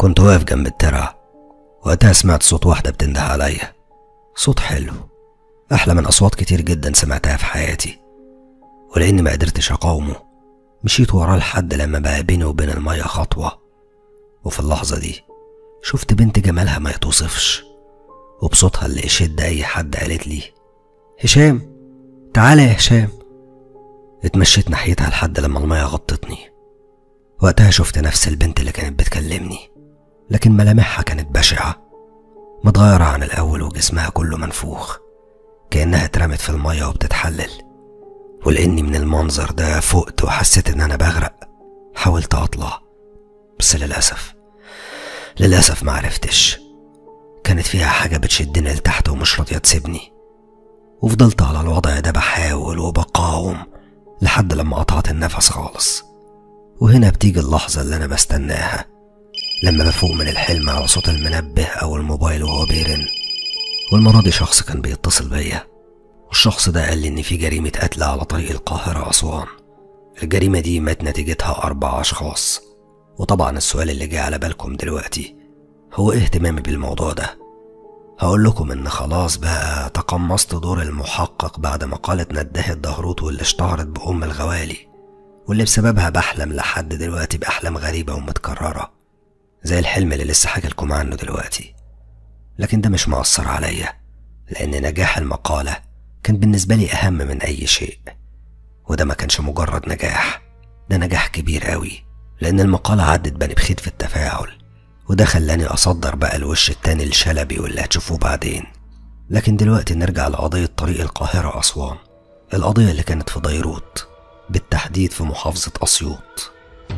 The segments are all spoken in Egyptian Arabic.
كنت واقف جنب الترعة وقتها سمعت صوت واحدة بتنده عليا صوت حلو أحلى من أصوات كتير جدا سمعتها في حياتي ولأني ما قدرتش أقاومه مشيت وراه لحد لما بقى بيني وبين المية خطوة وفي اللحظة دي شفت بنت جمالها ما يتوصفش وبصوتها اللي يشد أي حد قالت لي هشام تعالى يا هشام اتمشيت ناحيتها لحد لما المية غطتني وقتها شفت نفس البنت اللي كانت بتكلمني لكن ملامحها كانت بشعة متغيرة عن الأول وجسمها كله منفوخ كأنها اترمت في المية وبتتحلل ولأني من المنظر ده فقت وحسيت إن أنا بغرق حاولت أطلع بس للأسف للأسف معرفتش كانت فيها حاجة بتشدني لتحت ومش راضية تسيبني وفضلت على الوضع ده بحاول وبقاوم لحد لما قطعت النفس خالص وهنا بتيجي اللحظة اللي أنا بستناها لما بفوق من الحلم على صوت المنبه أو الموبايل وهو بيرن والمرة دي شخص كان بيتصل بيا والشخص ده قال لي إن في جريمة قتل على طريق القاهرة أسوان الجريمة دي مات نتيجتها أربع أشخاص وطبعا السؤال اللي جه على بالكم دلوقتي هو إيه اهتمامي بالموضوع ده هقول لكم إن خلاص بقى تقمصت دور المحقق بعد مقالة ندهة دهروت واللي اشتهرت بأم الغوالي واللي بسببها بحلم لحد دلوقتي بأحلام غريبة ومتكررة زي الحلم اللي لسه حكي لكم عنه دلوقتي لكن ده مش مؤثر عليا لأن نجاح المقالة كان بالنسبة لي أهم من أي شيء وده ما كانش مجرد نجاح ده نجاح كبير قوي لأن المقالة عدت بني بخيت في التفاعل وده خلاني أصدر بقى الوش التاني الشلبي واللي هتشوفوه بعدين لكن دلوقتي نرجع لقضية طريق القاهرة أسوان القضية اللي كانت في ديروت بالتحديد في محافظة أسيوط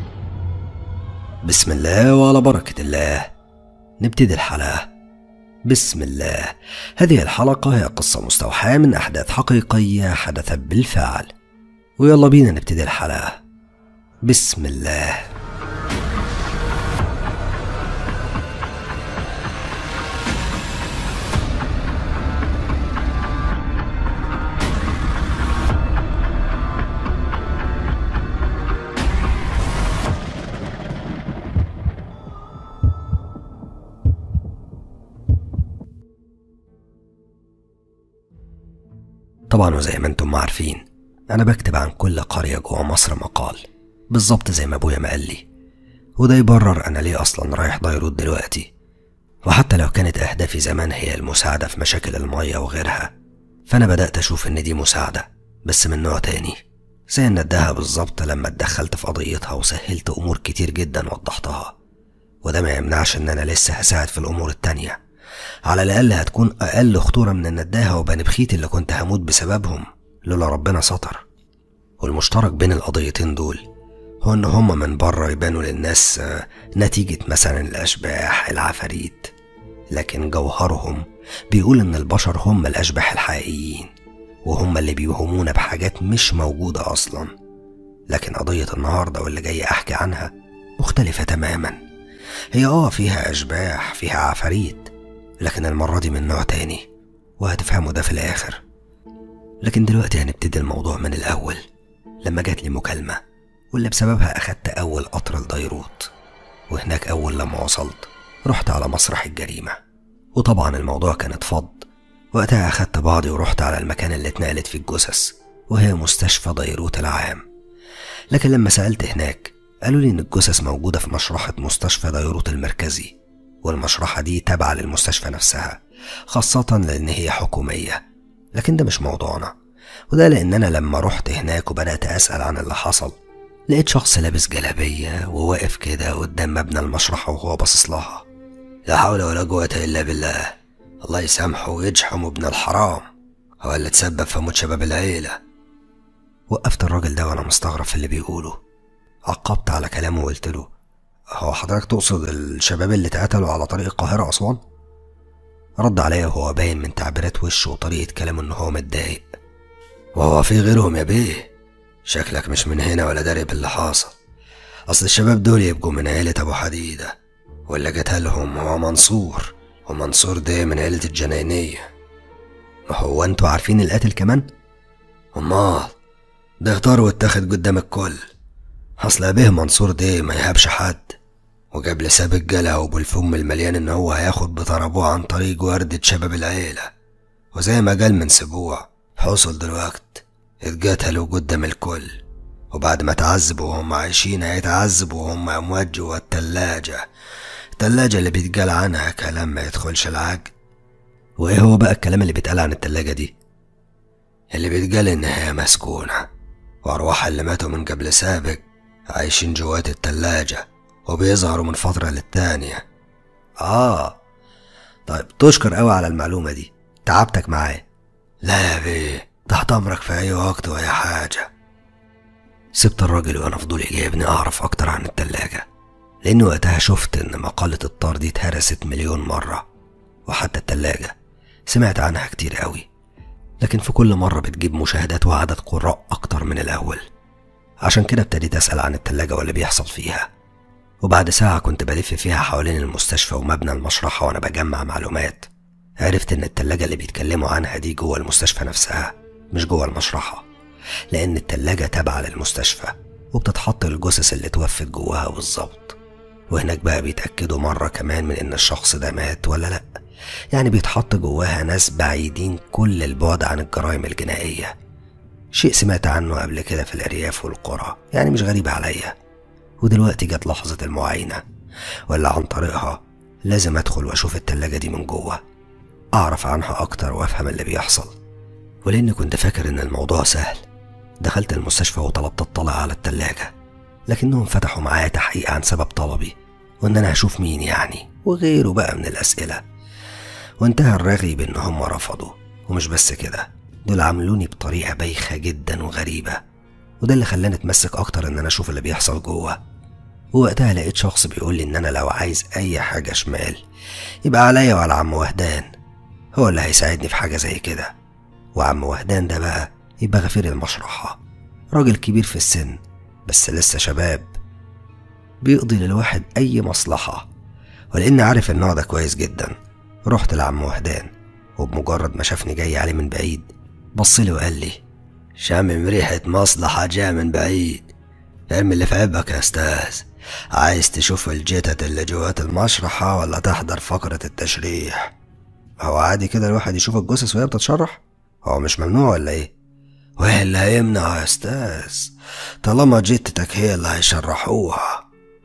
بسم الله وعلى بركة الله نبتدي الحلقة بسم الله هذه الحلقة هي قصة مستوحاة من أحداث حقيقية حدثت بالفعل ويلا بينا نبتدي الحلقة بسم الله طبعا وزي ما انتم عارفين انا بكتب عن كل قرية جوه مصر مقال بالظبط زي ما ابويا ما قال لي وده يبرر انا ليه اصلا رايح ديروت دلوقتي وحتى لو كانت اهدافي زمان هي المساعدة في مشاكل المية وغيرها فانا بدأت اشوف ان دي مساعدة بس من نوع تاني زي النداهة بالظبط لما اتدخلت في قضيتها وسهلت امور كتير جدا وضحتها وده ما يمنعش ان انا لسه هساعد في الامور التانية على الأقل هتكون أقل خطورة من النداهة وبنبخيت اللي كنت هموت بسببهم لولا ربنا ستر والمشترك بين القضيتين دول هو إن هما من بره يبانوا للناس آه، نتيجة مثلا الأشباح العفاريت لكن جوهرهم بيقول إن البشر هم الأشباح الحقيقيين وهم اللي بيوهمونا بحاجات مش موجودة أصلا لكن قضية النهاردة واللي جاي أحكي عنها مختلفة تماما هي آه فيها أشباح فيها عفاريت لكن المرة دي من نوع تاني وهتفهموا ده في الآخر لكن دلوقتي هنبتدي الموضوع من الأول لما جات لي مكالمة واللي بسببها أخدت أول قطر لديروت وهناك أول لما وصلت رحت على مسرح الجريمة وطبعا الموضوع كان اتفض وقتها أخدت بعضي ورحت على المكان اللي اتنقلت فيه الجثث وهي مستشفى ديروت العام لكن لما سألت هناك قالوا لي إن الجثث موجودة في مشرحة مستشفى ديروت المركزي والمشرحة دي تابعة للمستشفى نفسها خاصة لأن هي حكومية لكن ده مش موضوعنا وده لأن أنا لما رحت هناك وبدأت أسأل عن اللي حصل لقيت شخص لابس جلابية وواقف كده قدام مبنى المشرحة وهو باصص لها لا حول ولا قوة إلا بالله الله يسامحه ويجحم ابن الحرام هو اللي تسبب في موت شباب العيلة وقفت الراجل ده وأنا مستغرب في اللي بيقوله عقبت على كلامه وقلت له هو حضرتك تقصد الشباب اللي اتقتلوا على طريق القاهرة أسوان؟ رد عليا وهو باين من تعبيرات وشه وطريقة كلامه إن هو متضايق وهو في غيرهم يا بيه شكلك مش من هنا ولا داري باللي حاصل أصل الشباب دول يبقوا من عيلة أبو حديدة واللي قتلهم هو منصور ومنصور ده من عيلة الجناينية ما هو انتوا عارفين القاتل كمان؟ أمال ده اختار واتاخد قدام الكل أصل أبيه منصور ده ما يهابش حد وجاب لساب الجلع وبالفم المليان ان هو هياخد بطربوع عن طريق وردة شباب العيلة وزي ما قال من سبوع حصل دلوقت اتقتلوا قدام الكل وبعد ما تعذبوا وهم عايشين هيتعذبوا وهم أموات جوا التلاجة التلاجة اللي بيتقال عنها كلام ما يدخلش العقل وإيه هو بقى الكلام اللي بيتقال عن التلاجة دي اللي بيتقال إن هي مسكونة وأرواح اللي ماتوا من قبل سابق عايشين جوات التلاجة وبيظهروا من فترة للتانية آه طيب تشكر قوي على المعلومة دي تعبتك معايا لا يا بيه تحت أمرك في أي وقت وأي حاجة سبت الراجل وأنا فضولي جايبني أعرف أكتر عن التلاجة لأن وقتها شفت إن مقالة الطار دي اتهرست مليون مرة وحتى التلاجة سمعت عنها كتير قوي لكن في كل مرة بتجيب مشاهدات وعدد قراء أكتر من الأول عشان كده ابتديت أسأل عن التلاجة واللي بيحصل فيها وبعد ساعة كنت بلف فيها حوالين المستشفى ومبنى المشرحة وأنا بجمع معلومات عرفت إن التلاجة اللي بيتكلموا عنها دي جوه المستشفى نفسها مش جوه المشرحة لأن التلاجة تابعة للمستشفى وبتتحط الجثث اللي توفت جواها بالظبط وهناك بقى بيتأكدوا مرة كمان من إن الشخص ده مات ولا لأ يعني بيتحط جواها ناس بعيدين كل البعد عن الجرائم الجنائية شيء سمعت عنه قبل كده في الأرياف والقرى يعني مش غريب عليا ودلوقتي جت لحظة المعاينة ولا عن طريقها لازم أدخل وأشوف التلاجة دي من جوه أعرف عنها أكتر وأفهم اللي بيحصل ولأني كنت فاكر إن الموضوع سهل دخلت المستشفى وطلبت اطلع على التلاجة لكنهم فتحوا معايا تحقيق عن سبب طلبي وإن أنا هشوف مين يعني وغيره بقى من الأسئلة وانتهى الرغي بإن هم رفضوا ومش بس كده دول عاملوني بطريقة بايخة جدا وغريبة وده اللي خلاني اتمسك أكتر إن أنا أشوف اللي بيحصل جوه ووقتها لقيت شخص بيقول لي إن أنا لو عايز أي حاجة شمال يبقى عليا وعلى عم وهدان هو اللي هيساعدني في حاجة زي كده وعم وهدان ده بقى يبقى غفير المشرحة راجل كبير في السن بس لسه شباب بيقضي للواحد أي مصلحة ولأني عارف النوع ده كويس جدا رحت لعم وهدان وبمجرد ما شافني جاي عليه من بعيد بصلي وقال لي شامم ريحة مصلحة جاية من بعيد ارمي اللي في عبك يا أستاذ عايز تشوف الجتت اللي جوات المشرحة ولا تحضر فقرة التشريح هو عادي كده الواحد يشوف الجثث وهي بتتشرح هو مش ممنوع ولا ايه وايه اللي هيمنع يا استاذ طالما جتتك هي اللي هيشرحوها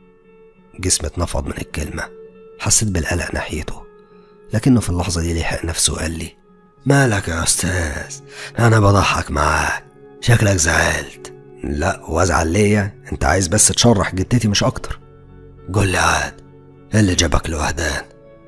جسمي اتنفض من الكلمة حسيت بالقلق ناحيته لكنه في اللحظة دي لحق نفسه وقال لي مالك يا أستاذ أنا بضحك معاك شكلك زعلت لا وازعل ليا انت عايز بس تشرح جتتي مش اكتر قول لي عاد ايه اللي جابك لوهدان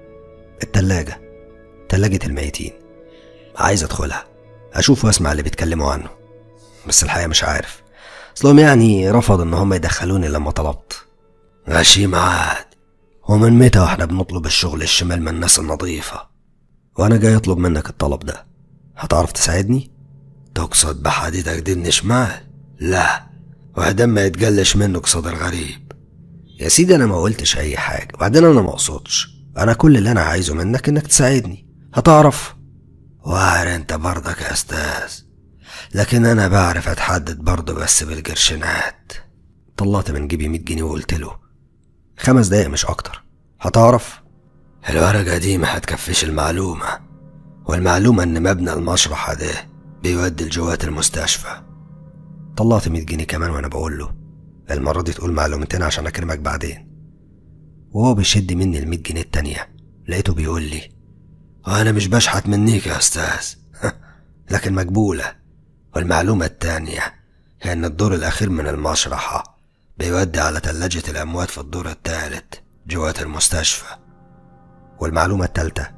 التلاجة تلاجة الميتين عايز ادخلها اشوف واسمع اللي بيتكلموا عنه بس الحقيقة مش عارف اصلهم يعني رفض ان هم يدخلوني لما طلبت غشيم عاد ومن متى واحنا بنطلب الشغل الشمال من الناس النظيفة وانا جاي اطلب منك الطلب ده هتعرف تساعدني تقصد بحديدك دي إني شمال لا وهدام ما يتجلش منه قصاد الغريب يا سيدي انا ما قلتش اي حاجة وبعدين انا ما اقصدش انا كل اللي انا عايزه منك انك تساعدني هتعرف واعر انت برضك يا استاذ لكن انا بعرف اتحدد برضه بس بالقرشنات طلعت من جيبي 100 جنيه وقلت له خمس دقايق مش اكتر هتعرف الورقة دي ما هتكفيش المعلومة والمعلومة ان مبنى المشرحة ده بيودي لجوات المستشفى طلعت 100 جنيه كمان وانا بقول له المرة دي تقول معلومتين عشان اكرمك بعدين وهو بيشد مني ال 100 جنيه التانية لقيته بيقول لي انا مش بشحت منيك يا استاذ لكن مقبولة والمعلومة التانية هي ان الدور الاخير من المشرحة بيودي على تلاجة الاموات في الدور التالت جوات المستشفى والمعلومة التالتة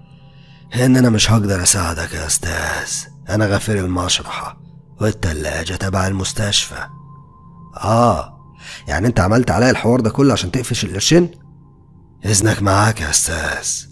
هي ان انا مش هقدر اساعدك يا استاذ انا غفير المشرحة والتلاجة تبع المستشفى اه يعني انت عملت عليا الحوار ده كله عشان تقفش القرشين اذنك معاك يا استاذ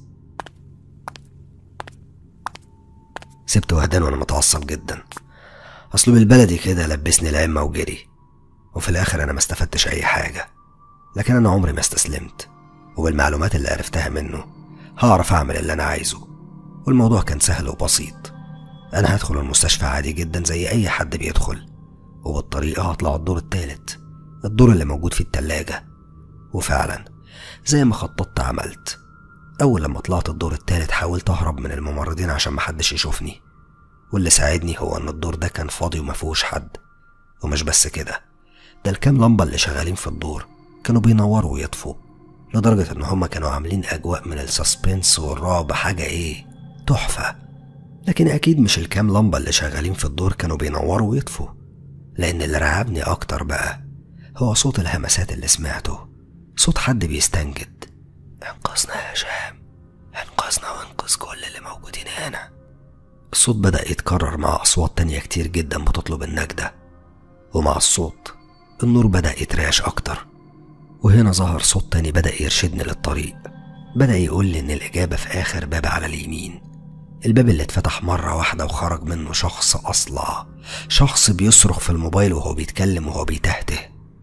سبت وهدان وانا متعصب جدا اصله بالبلدي كده لبسني العمة وجري وفي الاخر انا ما استفدتش اي حاجة لكن انا عمري ما استسلمت وبالمعلومات اللي عرفتها منه هعرف اعمل اللي انا عايزه والموضوع كان سهل وبسيط انا هدخل المستشفى عادي جدا زي اي حد بيدخل وبالطريقة هطلع الدور التالت الدور اللي موجود فيه التلاجة وفعلا زي ما خططت عملت أول لما طلعت الدور التالت حاولت أهرب من الممرضين عشان محدش يشوفني واللي ساعدني هو إن الدور ده كان فاضي ومفيهوش حد ومش بس كده ده الكام لمبة اللي شغالين في الدور كانوا بينوروا ويطفوا لدرجة إن هما كانوا عاملين أجواء من السسبنس والرعب حاجة إيه تحفة لكن أكيد مش الكام لمبة اللي شغالين في الدور كانوا بينوروا ويطفوا لأن اللي رعبني أكتر بقى هو صوت الهمسات اللي سمعته صوت حد بيستنجد انقذنا يا هشام انقذنا وانقذ كل اللي موجودين هنا الصوت بدأ يتكرر مع أصوات تانية كتير جدا بتطلب النجدة ومع الصوت النور بدأ يترعش أكتر وهنا ظهر صوت تاني بدأ يرشدني للطريق بدأ يقول لي إن الإجابة في آخر باب على اليمين الباب اللي اتفتح مرة واحدة وخرج منه شخص أصلع شخص بيصرخ في الموبايل وهو بيتكلم وهو بيتهته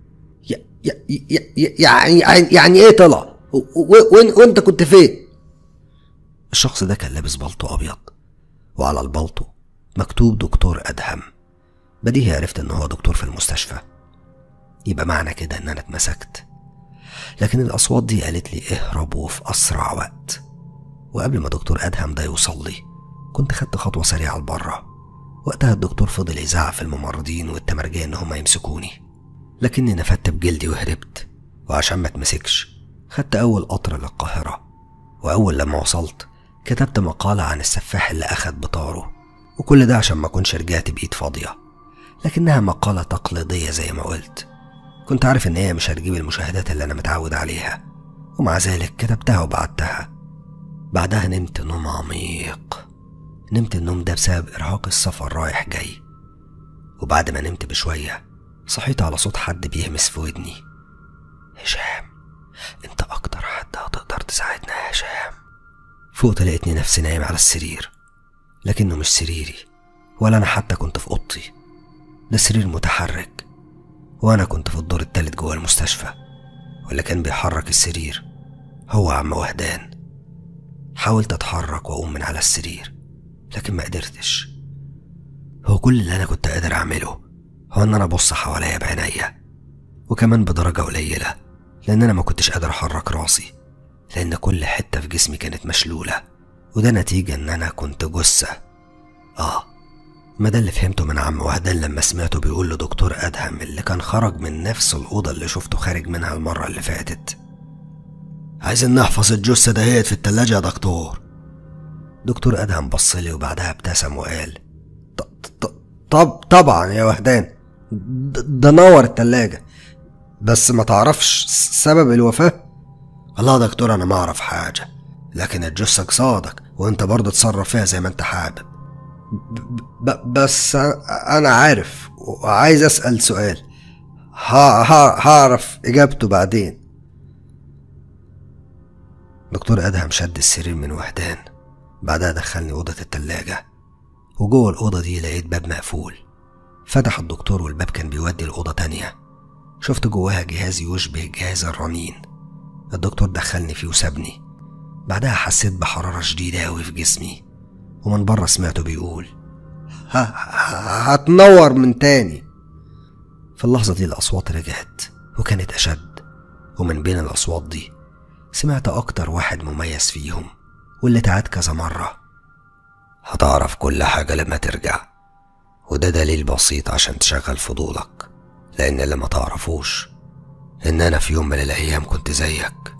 يعني يعني ايه طلع وانت كنت فين الشخص ده كان لابس بلطو أبيض وعلى البلطو مكتوب دكتور أدهم بديهي عرفت إن هو دكتور في المستشفى يبقى معنى كده إن أنا اتمسكت لكن الأصوات دي قالت لي اهربوا في أسرع وقت وقبل ما دكتور أدهم ده يوصل لي كنت خدت خطوة سريعة لبره وقتها الدكتور فضل يزعق في الممرضين والتمرجية إن هما يمسكوني لكني نفدت بجلدي وهربت وعشان ما اتمسكش خدت أول قطر للقاهرة وأول لما وصلت كتبت مقالة عن السفاح اللي أخد بطاره وكل ده عشان ما أكونش رجعت بإيد فاضية لكنها مقالة تقليدية زي ما قلت كنت عارف إن هي مش هتجيب المشاهدات اللي أنا متعود عليها ومع ذلك كتبتها وبعتها بعدها نمت نوم عميق نمت النوم ده بسبب إرهاق السفر رايح جاي وبعد ما نمت بشوية صحيت على صوت حد بيهمس في ودني هشام انت اكتر حد هتقدر تساعدنا يا هشام فوقت لقيتني نفسي نايم على السرير لكنه مش سريري ولا انا حتى كنت في اوضتي ده سرير متحرك وانا كنت في الدور التالت جوه المستشفى واللي كان بيحرك السرير هو عم وهدان حاولت اتحرك واقوم من على السرير لكن ما قدرتش هو كل اللي انا كنت قادر اعمله هو ان انا ابص حواليا بعينيا وكمان بدرجة قليلة لان انا ما كنتش قادر احرك راسي لان كل حتة في جسمي كانت مشلولة وده نتيجة ان انا كنت جثة اه ما ده اللي فهمته من عم وهدان لما سمعته بيقول لدكتور ادهم اللي كان خرج من نفس الاوضة اللي شفته خارج منها المرة اللي فاتت عايزين نحفظ الجثة دهيت في التلاجة يا دكتور دكتور ادهم بصلي وبعدها ابتسم وقال طب طبعا يا وهدان ده نور التلاجة بس ما تعرفش سبب الوفاة الله يا دكتور انا ما اعرف حاجة لكن الجثة قصادك وانت برضه تصرف فيها زي ما انت حابب ب بس انا عارف وعايز اسأل سؤال هعرف اجابته بعدين دكتور ادهم شد السرير من وحدان بعدها دخلني اوضة التلاجة وجوه الأوضة دي لقيت باب مقفول فتح الدكتور والباب كان بيودي لأوضة تانية شفت جواها جهاز يشبه جهاز الرنين الدكتور دخلني فيه وسابني بعدها حسيت بحرارة شديدة أوي في جسمي ومن بره سمعته بيقول هتنور من تاني في اللحظة دي الأصوات رجعت وكانت أشد ومن بين الأصوات دي سمعت أكتر واحد مميز فيهم واللي تعاد كذا مرة هتعرف كل حاجة لما ترجع وده دليل بسيط عشان تشغل فضولك لأن اللي ما تعرفوش إن أنا في يوم من الأيام كنت زيك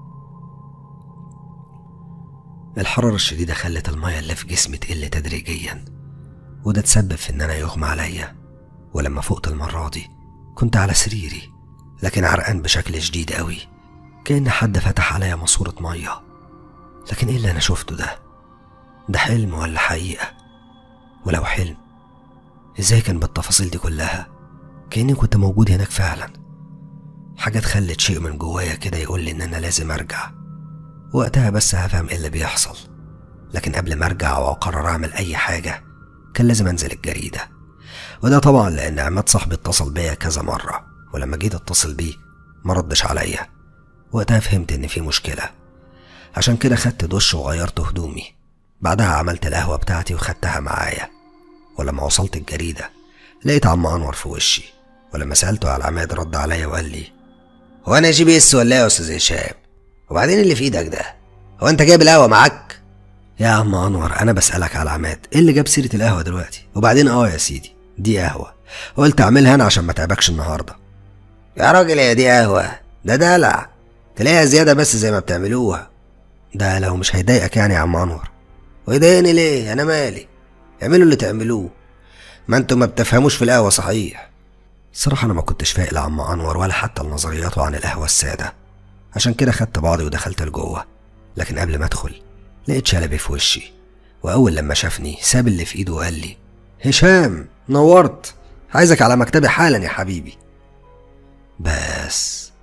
الحرارة الشديدة خلت المية اللي في جسمي تقل تدريجيا وده تسبب في إن أنا يغمى عليا ولما فقت المرة دي كنت على سريري لكن عرقان بشكل شديد قوي كأن حد فتح عليا ماسورة مية لكن إيه اللي أنا شفته ده؟ ده حلم ولا حقيقة؟ ولو حلم ازاي كان بالتفاصيل دي كلها؟ كأني كنت موجود هناك فعلا حاجات خلت شيء من جوايا كده يقول لي إن أنا لازم أرجع وقتها بس هفهم إيه اللي بيحصل لكن قبل ما أرجع وأقرر أعمل أي حاجة كان لازم أنزل الجريدة وده طبعا لأن عماد صاحبي اتصل بيا كذا مرة ولما جيت اتصل بيه مردش عليا وقتها فهمت إن في مشكلة عشان كده خدت دش وغيرت هدومي بعدها عملت القهوة بتاعتي وخدتها معايا ولما وصلت الجريدة لقيت عم أنور في وشي ولما سألته على عماد رد عليا وقال لي هو أنا جي بي إس ولا إيه يا أستاذ هشام؟ وبعدين اللي في ايدك ده هو انت جايب القهوه معاك يا عم انور انا بسالك على عماد ايه اللي جاب سيره القهوه دلوقتي وبعدين اه يا سيدي دي قهوه قلت اعملها انا عشان ما تعبكش النهارده يا راجل يا دي قهوه ده دلع تلاقيها زياده بس زي ما بتعملوها ده لو مش هيضايقك يعني يا عم انور ويضايقني ليه انا مالي اعملوا اللي تعملوه ما انتوا ما بتفهموش في القهوه صحيح الصراحه انا ما كنتش فايق لعم انور ولا حتى لنظرياته عن القهوه الساده عشان كده خدت بعضي ودخلت لجوه لكن قبل ما ادخل لقيت شلبي في وشي واول لما شافني ساب اللي في ايده وقال لي هشام نورت عايزك على مكتبي حالا يا حبيبي بس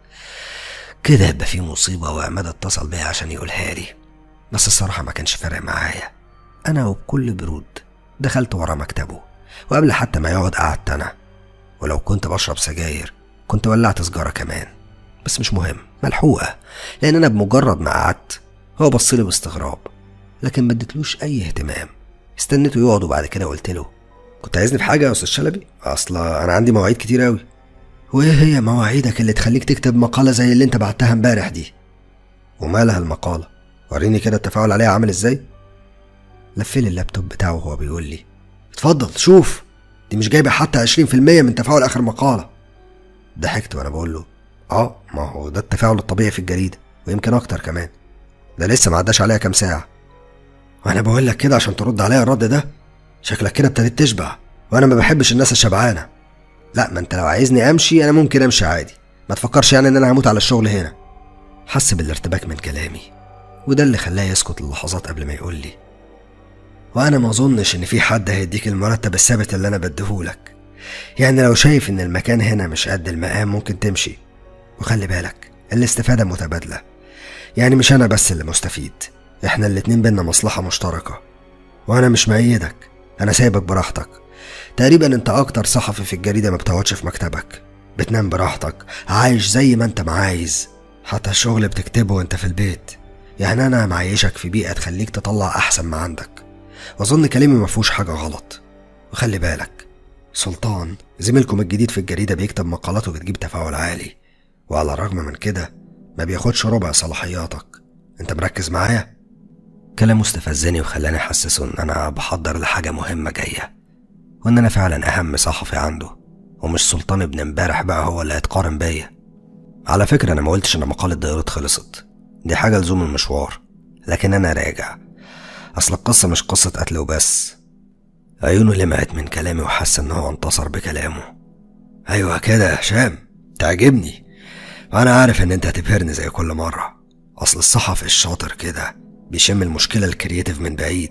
كده يبقى في مصيبة وعماد اتصل بيا عشان يقولها لي بس الصراحة ما كانش فارق معايا أنا وبكل برود دخلت ورا مكتبه وقبل حتى ما يقعد قعدت أنا ولو كنت بشرب سجاير كنت ولعت سجارة كمان بس مش مهم ملحوقة لأن أنا بمجرد ما قعدت هو بصلي باستغراب لكن ما اديتلوش أي اهتمام استنيته يقعد وبعد كده قلت له كنت عايزني في حاجة يا أستاذ شلبي؟ أصلا أنا عندي مواعيد كتير أوي وإيه هي مواعيدك اللي تخليك تكتب مقالة زي اللي أنت بعتها امبارح دي؟ ومالها المقالة؟ وريني كده التفاعل عليها عامل إزاي؟ لفلي اللابتوب بتاعه وهو بيقول لي اتفضل شوف دي مش جايبة حتى 20% من تفاعل آخر مقالة ضحكت وأنا بقول له اه ما هو ده التفاعل الطبيعي في الجريدة ويمكن أكتر كمان ده لسه ما عداش عليها كام ساعة وأنا بقول لك كده عشان ترد عليا الرد ده شكلك كده ابتديت تشبع وأنا ما بحبش الناس الشبعانة لا ما أنت لو عايزني أمشي أنا ممكن أمشي عادي ما تفكرش يعني إن أنا هموت على الشغل هنا حس بالارتباك من كلامي وده اللي خلاه يسكت للحظات قبل ما يقول لي وأنا ما أظنش إن في حد هيديك المرتب الثابت اللي أنا بديهولك يعني لو شايف إن المكان هنا مش قد المقام ممكن تمشي وخلي بالك الاستفادة متبادلة يعني مش أنا بس اللي مستفيد إحنا الاتنين بينا مصلحة مشتركة وأنا مش مأيدك أنا سايبك براحتك تقريبا أنت أكتر صحفي في الجريدة ما بتقعدش في مكتبك بتنام براحتك عايش زي ما أنت ما عايز حتى الشغل بتكتبه وأنت في البيت يعني أنا معيشك في بيئة تخليك تطلع أحسن ما عندك وأظن كلامي ما فيهوش حاجة غلط وخلي بالك سلطان زميلكم الجديد في الجريدة بيكتب مقالاته بتجيب تفاعل عالي وعلى الرغم من كده ما بياخدش ربع صلاحياتك انت مركز معايا كلامه استفزني وخلاني احسسه ان انا بحضر لحاجه مهمه جايه وان انا فعلا اهم صحفي عنده ومش سلطان ابن امبارح بقى هو اللي هيتقارن بيا على فكره انا ما قلتش ان مقاله ديروت خلصت دي حاجه لزوم المشوار لكن انا راجع اصل القصه مش قصه قتل وبس عيونه لمعت من كلامي وحس ان هو انتصر بكلامه ايوه كده يا هشام تعجبني وانا عارف ان انت هتبهرني زي كل مره اصل الصحفي الشاطر كده بيشم المشكله الكرييتيف من بعيد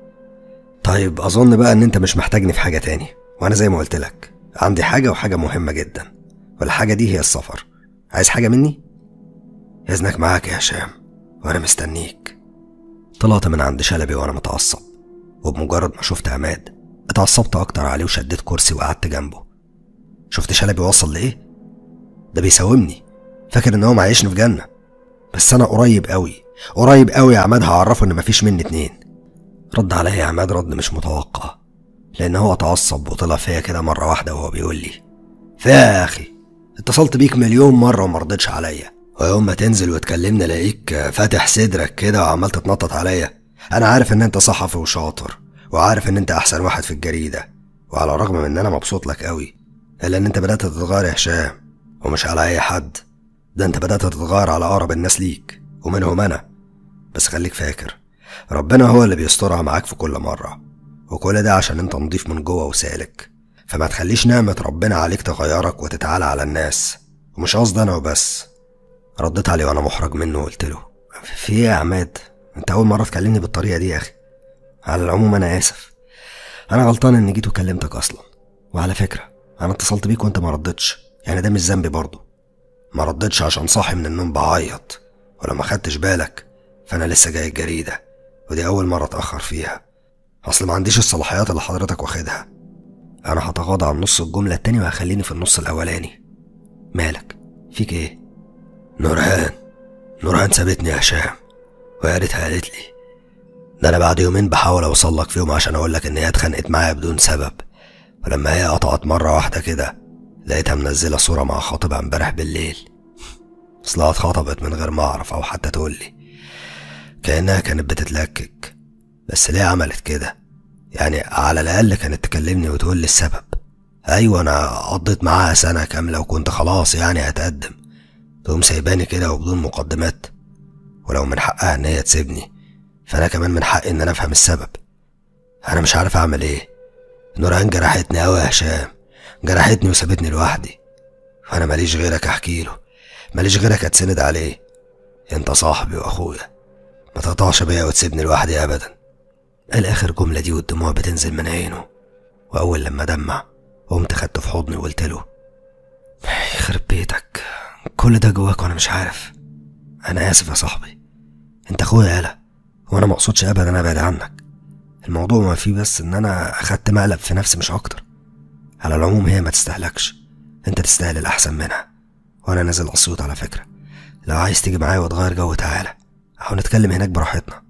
طيب اظن بقى ان انت مش محتاجني في حاجه تاني وانا زي ما قلت لك عندي حاجه وحاجه مهمه جدا والحاجه دي هي السفر عايز حاجه مني اذنك معاك يا هشام وانا مستنيك طلعت من عند شلبي وانا متعصب وبمجرد ما شفت عماد اتعصبت اكتر عليه وشديت كرسي وقعدت جنبه شفت شلبي وصل لايه ده بيساومني فاكر ان هو معيشني في جنه بس انا قريب قوي قريب قوي يا عماد هعرفه ان مفيش مني اتنين رد عليا يا عماد رد مش متوقع لان هو اتعصب وطلع فيا كده مره واحده وهو بيقول لي فيا يا اخي اتصلت بيك مليون مره وما رضيتش عليا ويوم ما تنزل وتكلمني الاقيك فاتح صدرك كده وعمال تتنطط عليا انا عارف ان انت صحفي وشاطر وعارف ان انت احسن واحد في الجريده وعلى الرغم من ان انا مبسوط لك قوي الا ان انت بدات تتغير يا هشام ومش على اي حد ده انت بدات تتغير على اقرب الناس ليك ومنهم انا بس خليك فاكر ربنا هو اللي بيسترها معاك في كل مره وكل ده عشان انت نضيف من جوه وسالك فما تخليش نعمة ربنا عليك تغيرك وتتعالى على الناس ومش قصدي انا وبس رديت عليه وانا محرج منه وقلت له في ايه يا عماد انت اول مره تكلمني بالطريقه دي يا اخي على العموم انا اسف انا غلطان اني جيت وكلمتك اصلا وعلى فكره انا اتصلت بيك وانت ما ردتش يعني ده مش ذنبي برضه ما ردتش عشان صاحي من النوم بعيط ولو ما خدتش بالك فانا لسه جاي الجريده ودي اول مره اتاخر فيها اصل ما عنديش الصلاحيات اللي حضرتك واخدها انا هتغاضى عن نص الجمله التاني وهخليني في النص الاولاني مالك فيك ايه نورهان نورهان سابتني يا هشام ويا ريتها قالت لي ده انا بعد يومين بحاول اوصل لك فيهم عشان اقول لك ان هي اتخانقت معايا بدون سبب ولما هي قطعت مره واحده كده لقيتها منزله صوره مع خطيبها امبارح بالليل اصلها اتخطبت من غير ما اعرف او حتى تقول لي كانها كانت بتتلكك بس ليه عملت كده يعني على الاقل كانت تكلمني وتقول لي السبب ايوه انا قضيت معاها سنه كامله وكنت خلاص يعني هتقدم تقوم سايباني كده وبدون مقدمات ولو من حقها ان هي تسيبني فانا كمان من حقي ان انا افهم السبب انا مش عارف اعمل ايه نوران جرحتني اوي يا هشام جرحتني وسابتني لوحدي فانا ماليش غيرك احكي له ماليش غيرك اتسند عليه انت صاحبي واخويا ما تقطعش بيا وتسيبني لوحدي ابدا الاخر جمله دي والدموع بتنزل من عينه واول لما دمع قمت خدته في حضني وقلت له يخرب بيتك كل ده جواك وانا مش عارف انا اسف يا صاحبي انت اخويا يالا وانا ما اقصدش ابدا ابعد عنك الموضوع ما فيه بس ان انا اخدت مقلب في نفسي مش اكتر على العموم هي ما تستهلكش انت تستاهل الاحسن منها وانا نازل اسيوط على فكره لو عايز تيجي معايا وتغير جو تعالى او نتكلم هناك براحتنا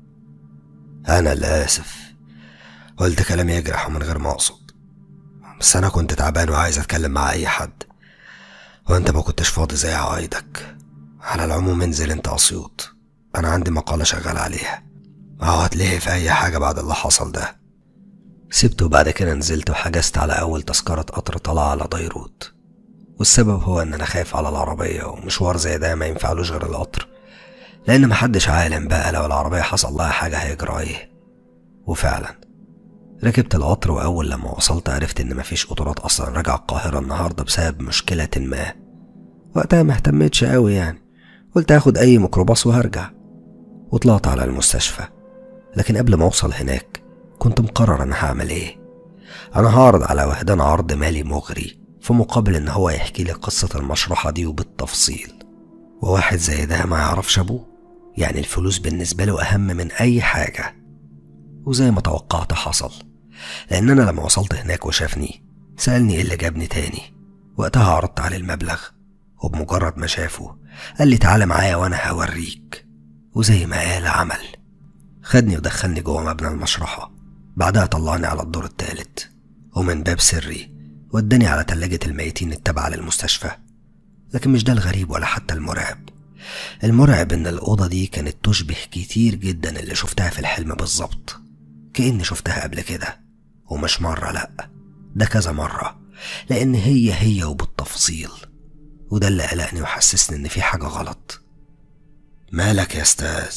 انا اللي اسف قلت كلام يجرح ومن غير ما اقصد بس انا كنت تعبان وعايز اتكلم مع اي حد وانت ما كنتش فاضي زي عوايدك على العموم انزل انت اسيوط انا عندي مقالة شغال عليها اهو هتلاقي في اي حاجة بعد اللي حصل ده سبته وبعد كده نزلت وحجزت على اول تذكرة قطر طلع على ديروت والسبب هو ان انا خايف على العربية ومشوار زي ده ما ينفعلوش غير القطر لان محدش عالم بقى لو العربية حصل لها حاجة هيجرى ايه وفعلا ركبت القطر وأول لما وصلت عرفت إن مفيش قطارات أصلا راجعة القاهرة النهاردة بسبب مشكلة ما وقتها ما اهتمتش أوي يعني قلت هاخد أي ميكروباص وهرجع وطلعت على المستشفى لكن قبل ما أوصل هناك كنت مقرر أنا هعمل إيه أنا هعرض على وهدان عرض مالي مغري في مقابل إن هو يحكي لي قصة المشرحة دي وبالتفصيل وواحد زي ده ما يعرفش أبوه يعني الفلوس بالنسبة له أهم من أي حاجة وزي ما توقعت حصل لأن أنا لما وصلت هناك وشافني سألني إيه اللي جابني تاني وقتها عرضت عليه المبلغ وبمجرد ما شافه قال لي تعالى معايا وأنا هوريك وزي ما قال عمل خدني ودخلني جوه مبنى المشرحة بعدها طلعني على الدور التالت ومن باب سري وداني على تلاجة الميتين التابعة للمستشفى لكن مش ده الغريب ولا حتى المرعب المرعب إن الأوضة دي كانت تشبه كتير جدا اللي شفتها في الحلم بالظبط كأني شفتها قبل كده ومش مرة لأ ده كذا مرة لأن هي هي وبالتفصيل وده اللي قلقني وحسسني إن في حاجة غلط مالك يا أستاذ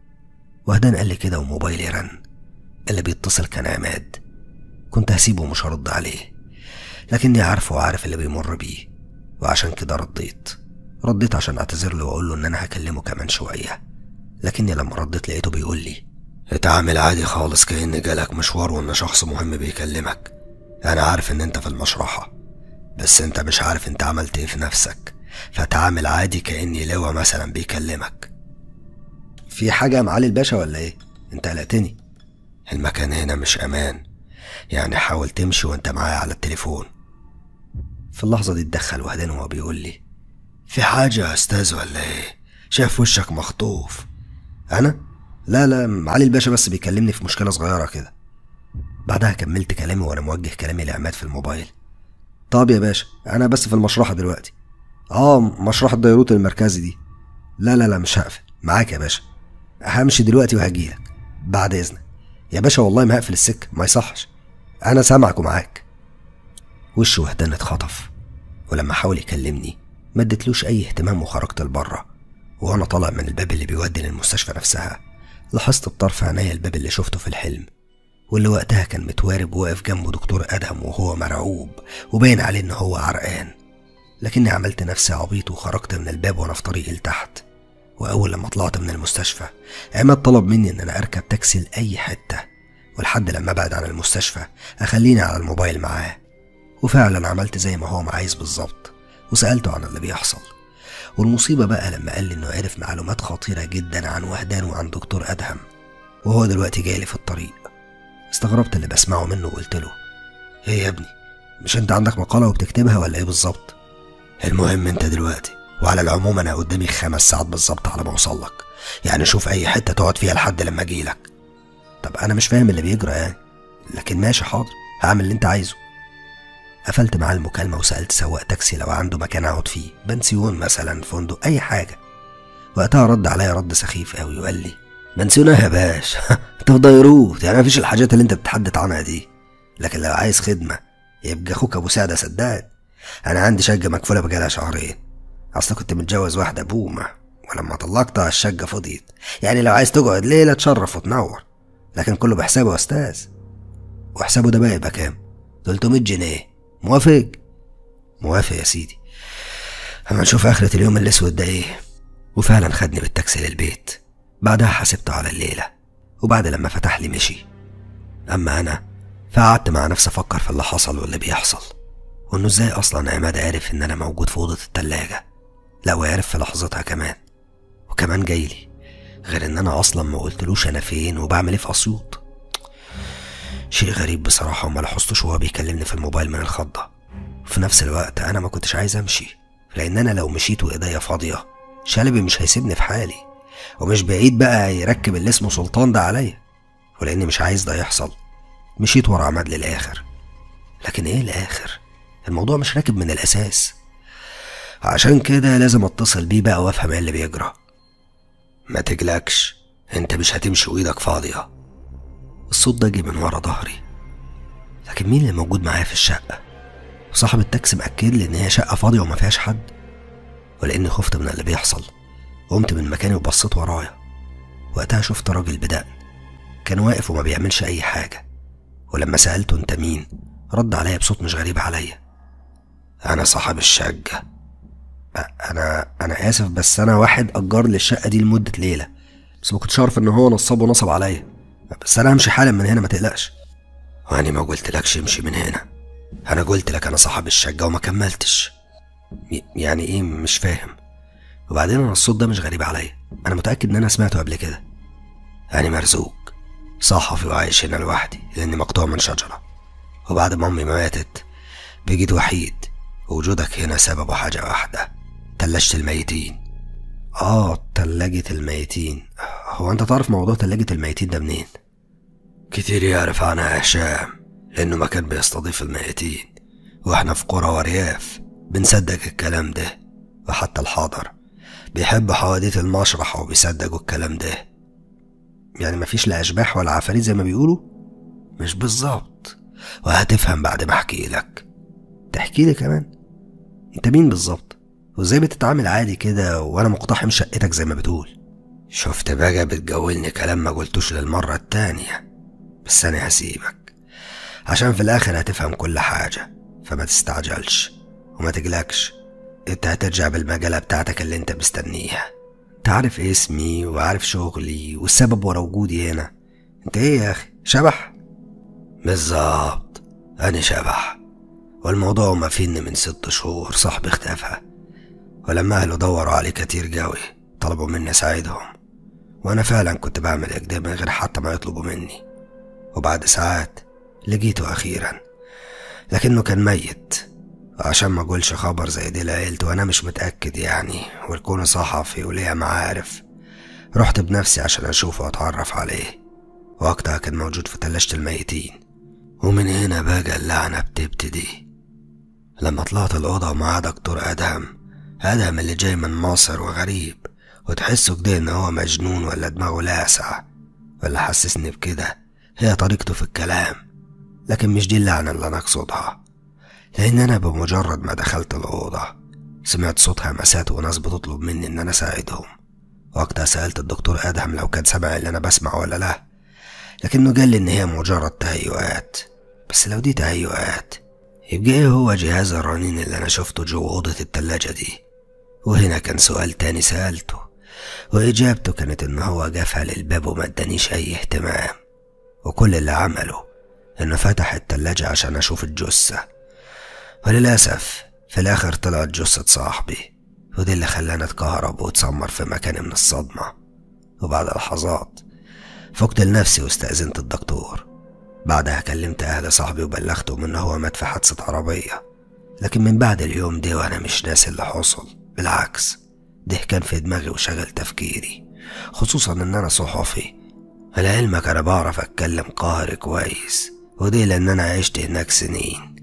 وهدان قال لي كده وموبايلي رن اللي بيتصل كان عماد كنت هسيبه ومش هرد عليه لكني عارفه وعارف اللي بيمر بيه وعشان كده رديت رديت عشان اعتذر له واقول له ان انا هكلمه كمان شويه لكني لما رديت لقيته بيقول لي اتعامل عادي خالص كأن جالك مشوار وان شخص مهم بيكلمك انا عارف ان انت في المشرحة بس انت مش عارف انت عملت ايه في نفسك فتعامل عادي كأني لواء مثلا بيكلمك في حاجة يا معالي الباشا ولا ايه انت قلقتني المكان هنا مش امان يعني حاول تمشي وانت معايا على التليفون في اللحظة دي اتدخل وهدان وهو بيقول لي في حاجة يا استاذ ولا ايه شايف وشك مخطوف انا لا لا معالي الباشا بس بيكلمني في مشكلة صغيرة كده بعدها كملت كلامي وانا موجه كلامي لعماد في الموبايل طب يا باشا انا بس في المشرحة دلوقتي اه مشرحة ديروت المركزي دي لا لا لا مش هقفل معاك يا باشا همشي دلوقتي وهجيلك بعد اذنك يا باشا والله ما هقفل السكة ما يصحش انا سامعك ومعاك وش وهدان اتخطف ولما حاول يكلمني ما اديتلوش اي اهتمام وخرجت لبره وانا طالع من الباب اللي بيودي للمستشفى نفسها لاحظت بطرف عينيا الباب اللي شفته في الحلم واللي وقتها كان متوارب وواقف جنبه دكتور ادهم وهو مرعوب وباين عليه ان هو عرقان لكني عملت نفسي عبيط وخرجت من الباب وانا في طريقي لتحت واول لما طلعت من المستشفى عماد طلب مني ان انا اركب تاكسي لاي حته ولحد لما ابعد عن المستشفى اخليني على الموبايل معاه وفعلا عملت زي ما هو ما عايز بالظبط وسالته عن اللي بيحصل والمصيبة بقى لما قال لي إنه عرف معلومات خطيرة جدا عن وهدان وعن دكتور أدهم وهو دلوقتي جاي لي في الطريق استغربت اللي بسمعه منه وقلت له إيه يا ابني مش أنت عندك مقالة وبتكتبها ولا إيه بالظبط؟ المهم أنت دلوقتي وعلى العموم أنا قدامي خمس ساعات بالظبط على ما أوصل لك يعني شوف أي حتة تقعد فيها لحد لما أجيلك طب أنا مش فاهم اللي بيجرى يعني لكن ماشي حاضر هعمل اللي أنت عايزه قفلت معاه المكالمة وسألت سواق تاكسي لو عنده مكان أقعد فيه بنسيون مثلا فندق أي حاجة وقتها رد عليا رد سخيف قوي وقال لي ما نسيناها يا باش انت في ديروت يعني مفيش الحاجات اللي انت بتتحدث عنها دي لكن لو عايز خدمة يبقى اخوك ابو سعد سداد انا عندي شقة مكفولة بقالها شهرين اصلا كنت متجوز واحدة بومة ولما طلقتها الشقة فضيت يعني لو عايز تقعد ليلة تشرف وتنور لكن كله بحسابه يا استاذ وحسابه ده بقى يبقى كام 300 جنيه موافق موافق يا سيدي اما نشوف اخرة اليوم الاسود ده ايه وفعلا خدني بالتاكسي للبيت بعدها حاسبته على الليلة وبعد لما فتح لي مشي اما انا فقعدت مع نفسي افكر في اللي حصل واللي بيحصل وانه ازاي اصلا عماد عرف ان انا موجود في اوضه التلاجة لا وعرف في لحظتها كمان وكمان جايلي غير ان انا اصلا ما قلتلوش انا فين وبعمل ايه في اسيوط شيء غريب بصراحه وما لاحظتوش وهو بيكلمني في الموبايل من الخضه في نفس الوقت انا ما كنتش عايز امشي لان انا لو مشيت وايديا فاضيه شلبي مش هيسيبني في حالي ومش بعيد بقى يركب اللي اسمه سلطان ده عليا ولاني مش عايز ده يحصل مشيت ورا عماد للاخر لكن ايه الاخر الموضوع مش راكب من الاساس عشان كده لازم اتصل بيه بقى وافهم ايه اللي بيجرى ما تقلقش انت مش هتمشي وايدك فاضيه الصوت ده جه من ورا ظهري لكن مين اللي موجود معايا في الشقه صاحب التاكسي مأكد لي ان هي شقه فاضيه وما فيهاش حد ولاني خفت من اللي بيحصل قمت من مكاني وبصيت ورايا وقتها شفت راجل بدقن كان واقف وما بيعملش اي حاجه ولما سالته انت مين رد عليا بصوت مش غريب عليا انا صاحب الشقه انا انا اسف بس انا واحد اجر لي الشقه دي لمده ليله بس ما كنتش عارف ان هو نصاب ونصب عليا بس انا همشي حالا من هنا ما تقلقش وانا ما قلتلكش امشي من هنا انا قلت لك انا صاحب الشقه وما كملتش ي- يعني ايه مش فاهم وبعدين انا الصوت ده مش غريب عليا انا متاكد ان انا سمعته قبل كده انا مرزوق صحفي وعايش هنا لوحدي لاني مقطوع من شجره وبعد ما امي ماتت بقيت وحيد ووجودك هنا سببه حاجه واحده تلاجة الميتين اه تلاجة الميتين هو انت تعرف موضوع تلاجة الميتين ده منين كتير يعرف عنها هشام لانه مكان بيستضيف الميتين واحنا في قرى ورياف بنصدق الكلام ده وحتى الحاضر بيحب حواديت المشرحة وبيصدقوا الكلام ده يعني مفيش لا أشباح ولا عفاريت زي ما بيقولوا مش بالظبط وهتفهم بعد ما أحكي لك تحكي لي كمان أنت مين بالظبط وإزاي بتتعامل عادي كده وأنا مقتحم شقتك زي ما بتقول شفت بقى بتجولني كلام ما قلتوش للمرة التانية بس أنا هسيبك عشان في الآخر هتفهم كل حاجة فما تستعجلش وما تقلقش انت هترجع بالمجلة بتاعتك اللي انت مستنيها انت عارف اسمي وعارف شغلي والسبب ورا وجودي هنا انت ايه يا اخي شبح بالظبط انا شبح والموضوع ما فيه ان من ست شهور صاحبي اختفى ولما اهله دوروا عليه كتير قوي طلبوا مني اساعدهم وانا فعلا كنت بعمل كده من غير حتى ما يطلبوا مني وبعد ساعات لقيته اخيرا لكنه كان ميت عشان ما اقولش خبر زي دي لعيلتي وانا مش متاكد يعني والكون صحفي وليا معارف رحت بنفسي عشان اشوفه واتعرف عليه وقتها كان موجود في تلاجة الميتين ومن هنا بقى اللعنة بتبتدي لما طلعت الأوضة مع دكتور أدهم أدهم اللي جاي من مصر وغريب وتحسه كده إن هو مجنون ولا دماغه لاسع واللي حسسني بكده هي طريقته في الكلام لكن مش دي اللعنة اللي أنا أقصدها لأن أنا بمجرد ما دخلت الأوضة سمعت صوت همسات وناس بتطلب مني إن أنا أساعدهم وقتها سألت الدكتور أدهم لو كان سمع اللي أنا بسمع ولا لأ لكنه قال لي إن هي مجرد تهيؤات بس لو دي تهيؤات يبقى إيه هو جهاز الرنين اللي أنا شفته جوه أوضة التلاجة دي وهنا كان سؤال تاني سألته وإجابته كانت إن هو قفل الباب وما ادانيش أي اهتمام وكل اللي عمله إنه فتح التلاجة عشان أشوف الجثة وللأسف في الآخر طلعت جثة صاحبي ودي اللي خلاني اتكهرب واتسمر في مكاني من الصدمة وبعد لحظات فقت لنفسي واستأذنت الدكتور بعدها كلمت أهل صاحبي وبلغتهم إن هو مات في حادثة عربية لكن من بعد اليوم ده وأنا مش ناسي اللي حصل بالعكس ده كان في دماغي وشغل تفكيري خصوصا إن أنا صحفي لعلمك أنا بعرف أتكلم قهري كويس ودي لأن أنا عشت هناك سنين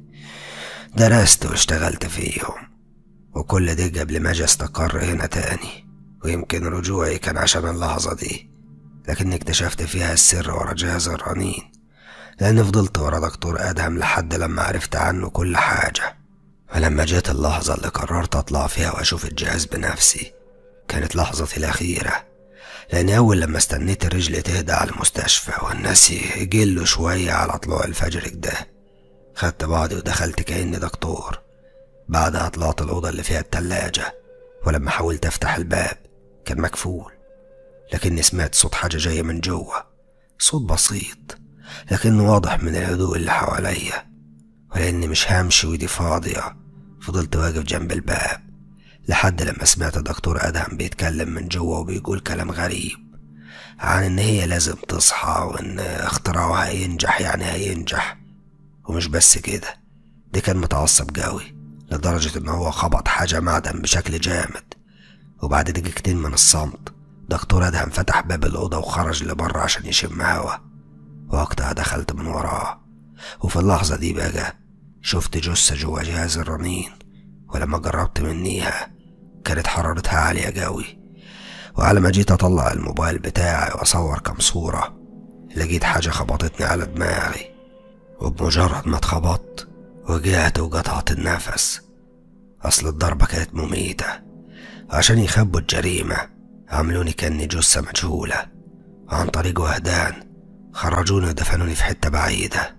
درست واشتغلت فيهم وكل ده قبل ما أجي أستقر هنا تاني ويمكن رجوعي كان عشان اللحظة دي لكني اكتشفت فيها السر ورا جهاز الرنين لأني فضلت ورا دكتور أدهم لحد لما عرفت عنه كل حاجة ولما جت اللحظة اللي قررت أطلع فيها وأشوف الجهاز بنفسي كانت لحظتي الأخيرة لأني أول لما استنيت الرجل تهدى على المستشفى والناس يجلوا شوية على طلوع الفجر كده خدت بعضي ودخلت كأني دكتور بعدها طلعت الأوضة اللي فيها التلاجة ولما حاولت أفتح الباب كان مكفول لكني سمعت صوت حاجة جاية من جوه صوت بسيط لكنه واضح من الهدوء اللي حواليا ولأني مش همشي ودي فاضية فضلت واقف جنب الباب لحد لما سمعت الدكتور أدهم بيتكلم من جوه وبيقول كلام غريب عن إن هي لازم تصحى وإن اختراعها هينجح يعني هينجح ومش بس كده دي كان متعصب جوي لدرجة إن هو خبط حاجة معدن بشكل جامد وبعد دقيقتين من الصمت دكتور أدهم فتح باب الأوضة وخرج لبره عشان يشم هوا وقتها دخلت من وراه وفي اللحظة دي بقى شفت جثة جوا جهاز الرنين ولما جربت منيها كانت حرارتها عالية جوي وعلى ما جيت أطلع الموبايل بتاعي وأصور كام صورة لقيت حاجة خبطتني على دماغي وبمجرد ما اتخبطت وجعت وقطعت النفس أصل الضربة كانت مميتة وعشان يخبوا الجريمة عملوني كأني جثة مجهولة وعن طريق وهدان خرجوني ودفنوني في حتة بعيدة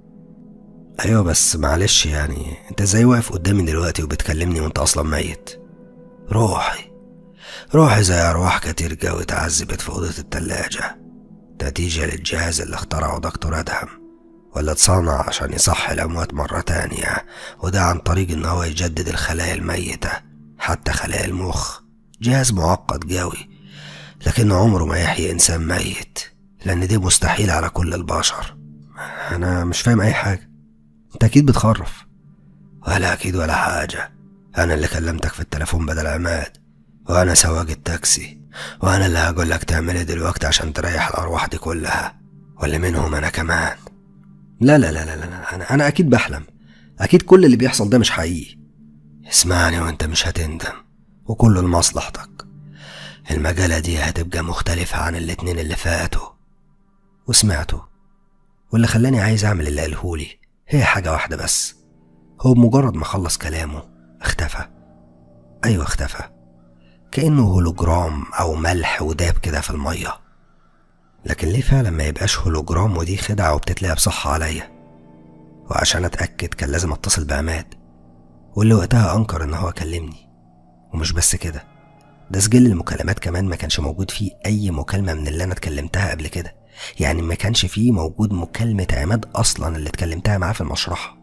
أيوة بس معلش يعني أنت ازاي واقف قدامي دلوقتي وبتكلمني وأنت أصلا ميت روحي روحي زي أرواح كتير جوي اتعذبت في أوضة التلاجة نتيجة للجهاز اللي اخترعه دكتور أدهم ولا اتصنع عشان يصحي الأموات مرة تانية وده عن طريق إن هو يجدد الخلايا الميتة حتى خلايا المخ جهاز معقد جوي لكنه عمره ما يحيي إنسان ميت لأن دي مستحيل على كل البشر أنا مش فاهم أي حاجة أنت أكيد بتخرف ولا أكيد ولا حاجة أنا اللي كلمتك في التليفون بدل عماد وأنا سواق التاكسي وأنا اللي هقول لك تعمل إيه دلوقتي عشان تريح الأرواح دي كلها واللي منهم أنا كمان لا لا لا لا, لا. أنا, أنا أكيد بحلم أكيد كل اللي بيحصل ده مش حقيقي اسمعني وأنت مش هتندم وكله لمصلحتك المجالة دي هتبقى مختلفة عن الاتنين اللي فاتوا وسمعته واللي خلاني عايز أعمل اللي قالهولي هي حاجة واحدة بس هو بمجرد ما خلص كلامه اختفى أيوة اختفى كأنه هولوجرام أو ملح وداب كده في المية لكن ليه فعلا ما يبقاش هولوجرام ودي خدعة وبتتلعب صح عليا وعشان أتأكد كان لازم أتصل بعماد واللي وقتها أنكر إن هو كلمني ومش بس كده ده سجل المكالمات كمان ما كانش موجود فيه أي مكالمة من اللي أنا اتكلمتها قبل كده يعني ما كانش فيه موجود مكالمة عماد أصلا اللي اتكلمتها معاه في المشرحة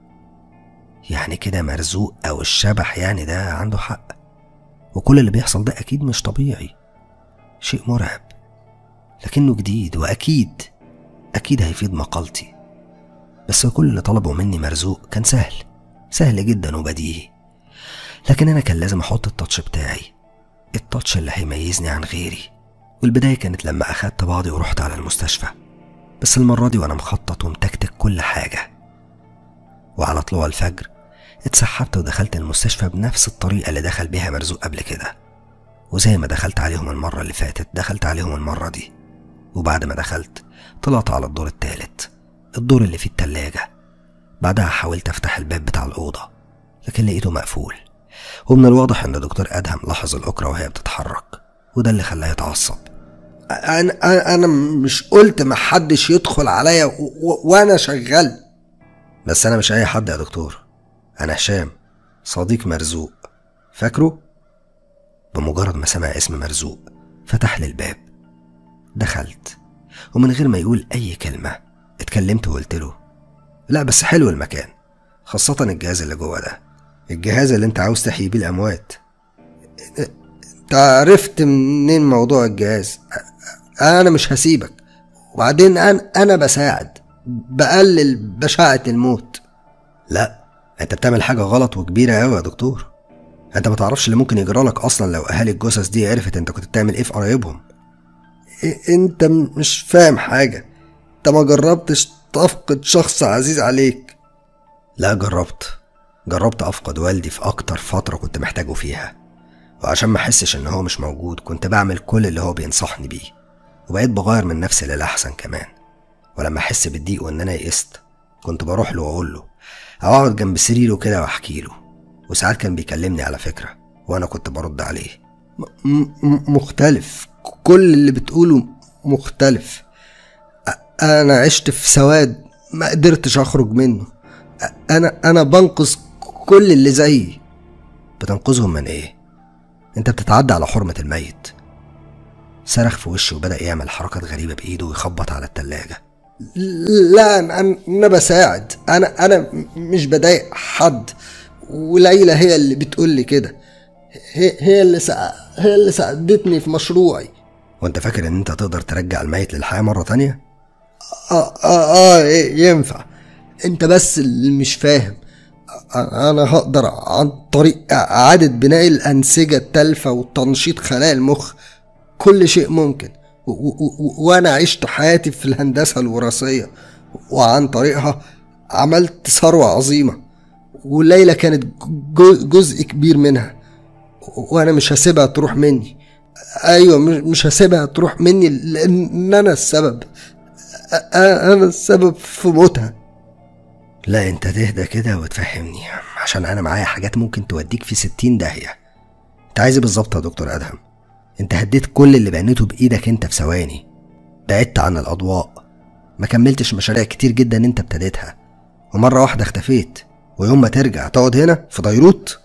يعني كده مرزوق أو الشبح يعني ده عنده حق وكل اللي بيحصل ده أكيد مش طبيعي شيء مرعب لكنه جديد وأكيد أكيد هيفيد مقالتي بس كل اللي طلبه مني مرزوق كان سهل سهل جدا وبديهي لكن أنا كان لازم أحط التاتش بتاعي التاتش اللي هيميزني عن غيري والبداية كانت لما أخدت بعضي ورحت على المستشفى بس المرة دي وأنا مخطط ومتكتك كل حاجة وعلى طلوع الفجر اتسحبت ودخلت المستشفى بنفس الطريقة اللي دخل بيها مرزوق قبل كده وزي ما دخلت عليهم المرة اللي فاتت دخلت عليهم المرة دي وبعد ما دخلت طلعت على الدور التالت الدور اللي فيه التلاجة بعدها حاولت أفتح الباب بتاع الأوضة لكن لقيته مقفول ومن الواضح إن دكتور أدهم لاحظ الأكرة وهي بتتحرك وده اللي خلاه يتعصب انا انا مش قلت ما حدش يدخل عليا و- و- وانا شغال بس أنا مش أي حد يا دكتور أنا هشام صديق مرزوق فاكره؟ بمجرد ما سمع اسم مرزوق فتح لي الباب دخلت ومن غير ما يقول أي كلمة اتكلمت وقلت له لا بس حلو المكان خاصة الجهاز اللي جوه ده الجهاز اللي انت عاوز تحيي بيه الأموات انت عرفت منين موضوع الجهاز انا مش هسيبك وبعدين انا انا بساعد بقلل بشاعة الموت لا انت بتعمل حاجة غلط وكبيرة أوي يا دكتور انت ما تعرفش اللي ممكن يجرى لك اصلا لو اهالي الجثث دي عرفت انت كنت بتعمل ايه في قرايبهم إيه- انت م- مش فاهم حاجة انت ما جربتش تفقد شخص عزيز عليك لا جربت جربت افقد والدي في اكتر فترة كنت محتاجه فيها وعشان ما احسش ان هو مش موجود كنت بعمل كل اللي هو بينصحني بيه وبقيت بغير من نفسي للأحسن كمان ولما احس بالضيق وان انا يئست كنت بروح له واقول له او اقعد جنب سريره كده واحكي له وساعات كان بيكلمني على فكره وانا كنت برد عليه م- م- مختلف كل اللي بتقوله مختلف أ- انا عشت في سواد ما قدرتش اخرج منه أ- انا انا بنقذ كل اللي زيي بتنقذهم من ايه انت بتتعدى على حرمه الميت صرخ في وشي وبدا يعمل حركات غريبه بايده ويخبط على التلاجه لا انا انا بساعد انا انا مش بضايق حد وليلى هي اللي بتقول لي كده هي هي اللي سا... هي اللي ساعدتني في مشروعي وانت فاكر ان انت تقدر ترجع الميت للحياه مره تانية اه اه, آه ينفع انت بس اللي مش فاهم انا هقدر عن طريق اعاده بناء الانسجه التالفه وتنشيط خلايا المخ كل شيء ممكن و- و- و- وانا عشت حياتي في الهندسه الوراثيه وعن طريقها عملت ثروه عظيمه وليلى كانت جو- جزء كبير منها وانا مش هسيبها تروح مني ايوه مش- مش هسيبها تروح مني لان انا السبب أ- انا السبب في موتها لا انت تهدى كده وتفهمني عشان انا معايا حاجات ممكن توديك في ستين داهية انت عايز ايه بالظبط يا دكتور ادهم انت هديت كل اللي بنيته بايدك انت في ثواني بعدت عن الاضواء ما كملتش مشاريع كتير جدا انت ابتديتها ومرة واحدة اختفيت ويوم ما ترجع تقعد هنا في بيروت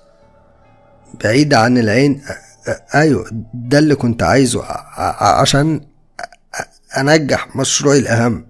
بعيد عن العين أ- أ- ايوه ده اللي كنت عايزه ع- ع- عشان أ- انجح مشروعي الاهم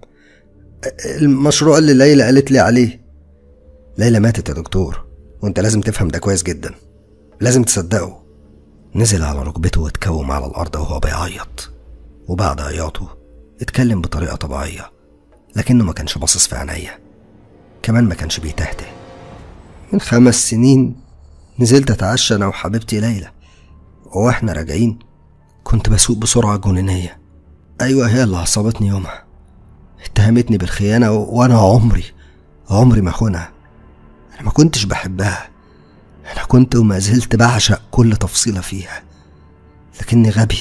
المشروع اللي ليلى قالت لي عليه ليلى ماتت يا دكتور وانت لازم تفهم ده كويس جدا لازم تصدقه نزل على ركبته واتكوم على الارض وهو بيعيط وبعد عياطه اتكلم بطريقة طبيعية لكنه ما كانش باصص في عينيا كمان ما كانش بيتهته من خمس سنين نزلت اتعشى انا وحبيبتي ليلى واحنا راجعين كنت بسوق بسرعة جنونية أيوة هي اللي عصبتني يومها اتهمتني بالخيانة و... وأنا عمري عمري ما أخونها أنا ما كنتش بحبها أنا كنت وما زلت بعشق كل تفصيلة فيها لكني غبي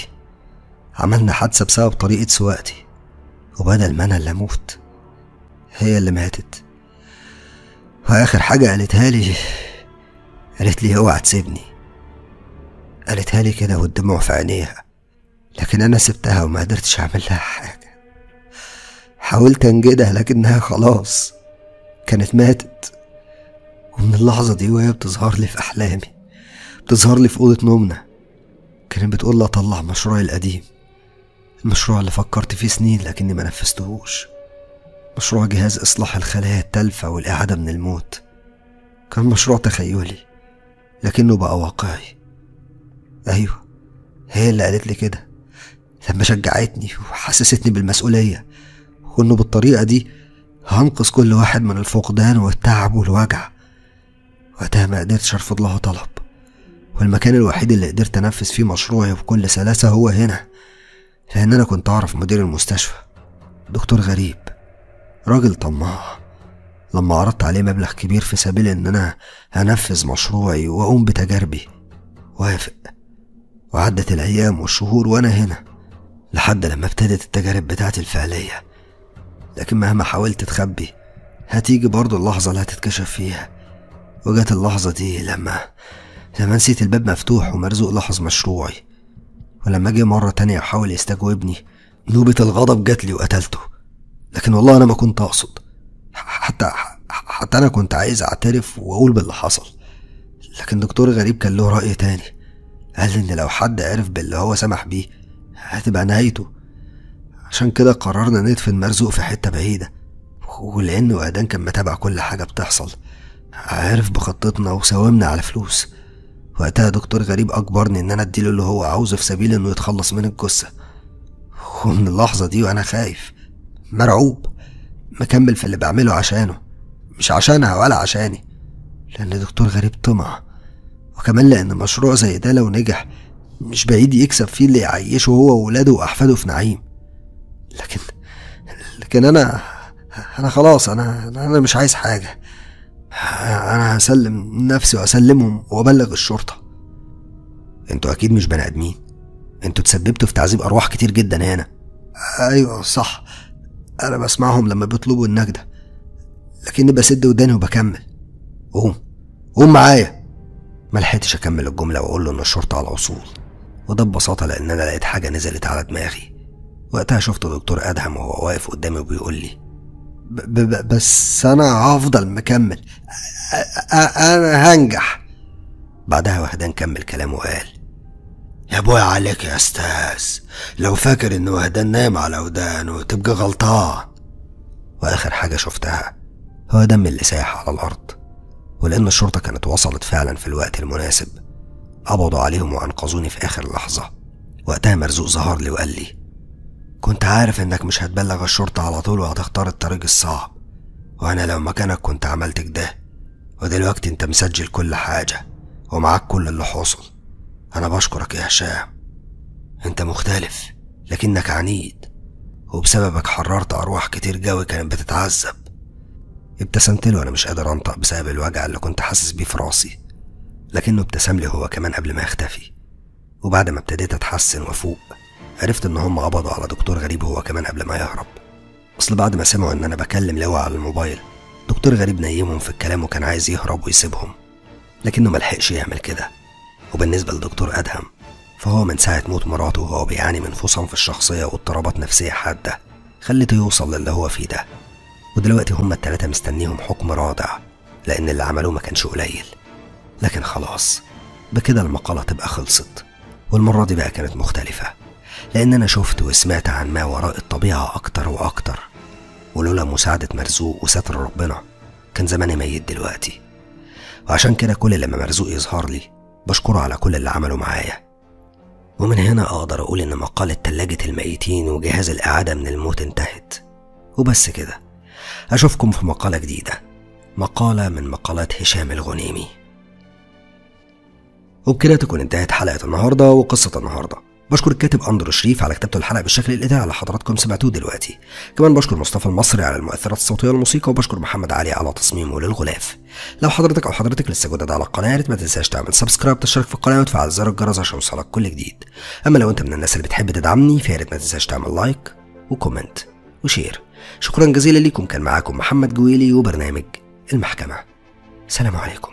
عملنا حادثة بسبب طريقة سواقتي وبدل ما أنا اللي أموت هي اللي ماتت وآخر حاجة قالتها لي قالت لي اوعى تسيبني قالتها لي كده والدموع في عينيها لكن انا سبتها وما قدرتش اعمل لها حاجه حاولت انجدها لكنها خلاص كانت ماتت ومن اللحظة دي وهي بتظهر لي في أحلامي بتظهر لي في أوضة نومنا كانت بتقول لي أطلع مشروعي القديم المشروع اللي فكرت فيه سنين لكني ما نفذتهوش مشروع جهاز إصلاح الخلايا التالفة والإعادة من الموت كان مشروع تخيلي لكنه بقى واقعي أيوه هي اللي قالت لي كده لما شجعتني وحسستني بالمسؤولية وإنه بالطريقة دي هنقذ كل واحد من الفقدان والتعب والوجع وقتها ما قدرتش أرفض لها طلب والمكان الوحيد اللي قدرت أنفذ فيه مشروعي بكل سلاسة هو هنا لأن أنا كنت أعرف مدير المستشفى دكتور غريب راجل طماع لما عرضت عليه مبلغ كبير في سبيل إن أنا أنفذ مشروعي وأقوم بتجاربي وافق وعدت الأيام والشهور وأنا هنا لحد لما ابتدت التجارب بتاعتي الفعلية لكن مهما حاولت تخبي هتيجي برضو اللحظة اللي هتتكشف فيها وجت اللحظة دي لما لما نسيت الباب مفتوح ومرزوق لاحظ مشروعي ولما جه مرة تانية يحاول يستجوبني نوبة الغضب جات لي وقتلته لكن والله أنا ما كنت أقصد حتى حتى أنا كنت عايز أعترف وأقول باللي حصل لكن دكتور غريب كان له رأي تاني قال لي إن لو حد عرف باللي هو سمح بيه هتبقى نهايته عشان كده قررنا ندفن مرزوق في حتة بعيدة ولأن وأدان كان متابع كل حاجة بتحصل عرف بخطتنا وساومنا على فلوس وقتها دكتور غريب أجبرني إن أنا أديله اللي هو عاوزه في سبيل إنه يتخلص من الجثة ومن اللحظة دي وأنا خايف مرعوب مكمل في اللي بعمله عشانه مش عشانها ولا عشاني لأن دكتور غريب طمع وكمان لأن مشروع زي ده لو نجح مش بعيد يكسب فيه اللي يعيشه هو وولاده وأحفاده في نعيم لكن لكن أنا أنا خلاص أنا أنا مش عايز حاجة أنا هسلم نفسي وأسلمهم وأبلغ الشرطة انتوا اكيد مش بني ادمين انتوا تسببتوا في تعذيب ارواح كتير جدا هنا ايوه صح انا بسمعهم لما بيطلبوا النجدة لكني بسد وداني وبكمل قوم قوم معايا ما لحقتش اكمل الجمله واقول له ان الشرطه على وصول وده ببساطه لان انا لقيت حاجه نزلت على دماغي وقتها شفت دكتور ادهم وهو واقف قدامي وبيقول لي ب ب بس انا هفضل مكمل أ- أ- انا هنجح بعدها وهدان كمل كلامه وقال يا ابويا عليك يا استاذ لو فاكر ان وهدان نايم على ودانه تبقى غلطان واخر حاجه شفتها هو دم اللي سايح على الارض ولان الشرطه كانت وصلت فعلا في الوقت المناسب قبضوا عليهم وانقذوني في اخر لحظه وقتها مرزوق ظهر لي وقال لي كنت عارف انك مش هتبلغ الشرطة على طول وهتختار الطريق الصعب وانا لو مكانك كنت عملت كده ودلوقتي انت مسجل كل حاجة ومعاك كل اللي حصل انا بشكرك يا هشام انت مختلف لكنك عنيد وبسببك حررت ارواح كتير جوي كانت بتتعذب ابتسمت له وانا مش قادر انطق بسبب الوجع اللي كنت حاسس بيه في راسي لكنه ابتسم لي هو كمان قبل ما يختفي وبعد ما ابتديت اتحسن وافوق عرفت ان هم قبضوا على دكتور غريب هو كمان قبل ما يهرب اصل بعد ما سمعوا ان انا بكلم لواء على الموبايل دكتور غريب نيمهم في الكلام وكان عايز يهرب ويسيبهم لكنه ملحقش يعمل كده وبالنسبة لدكتور أدهم فهو من ساعة موت مراته وهو بيعاني من فصام في الشخصية واضطرابات نفسية حادة خلته يوصل للي هو فيه ده ودلوقتي هما التلاتة مستنيهم حكم رادع لأن اللي عملوه ما كانش قليل لكن خلاص بكده المقالة تبقى خلصت والمرة دي بقى كانت مختلفة لأن أنا شفت وسمعت عن ما وراء الطبيعة أكتر وأكتر ولولا مساعدة مرزوق وستر ربنا كان زماني ميت دلوقتي وعشان كده كل لما مرزوق يظهر لي بشكره على كل اللي عمله معايا ومن هنا أقدر أقول إن مقالة تلاجة الميتين وجهاز الإعادة من الموت انتهت وبس كده أشوفكم في مقالة جديدة مقالة من مقالات هشام الغنيمي وبكده تكون انتهت حلقة النهاردة وقصة النهاردة بشكر الكاتب أندرو شريف على كتابته الحلقة بالشكل الإذاعي اللي حضراتكم سمعتوه دلوقتي كمان بشكر مصطفى المصري على المؤثرات الصوتية والموسيقى وبشكر محمد علي على تصميمه للغلاف لو حضرتك أو حضرتك لسه جديد على القناة يا ريت ما تنساش تعمل سبسكرايب تشترك في القناة وتفعل زر الجرس عشان يوصلك كل جديد أما لو أنت من الناس اللي بتحب تدعمني فيا ريت ما تنساش تعمل لايك وكومنت وشير شكرا جزيلا ليكم كان معاكم محمد جويلي وبرنامج المحكمة سلام عليكم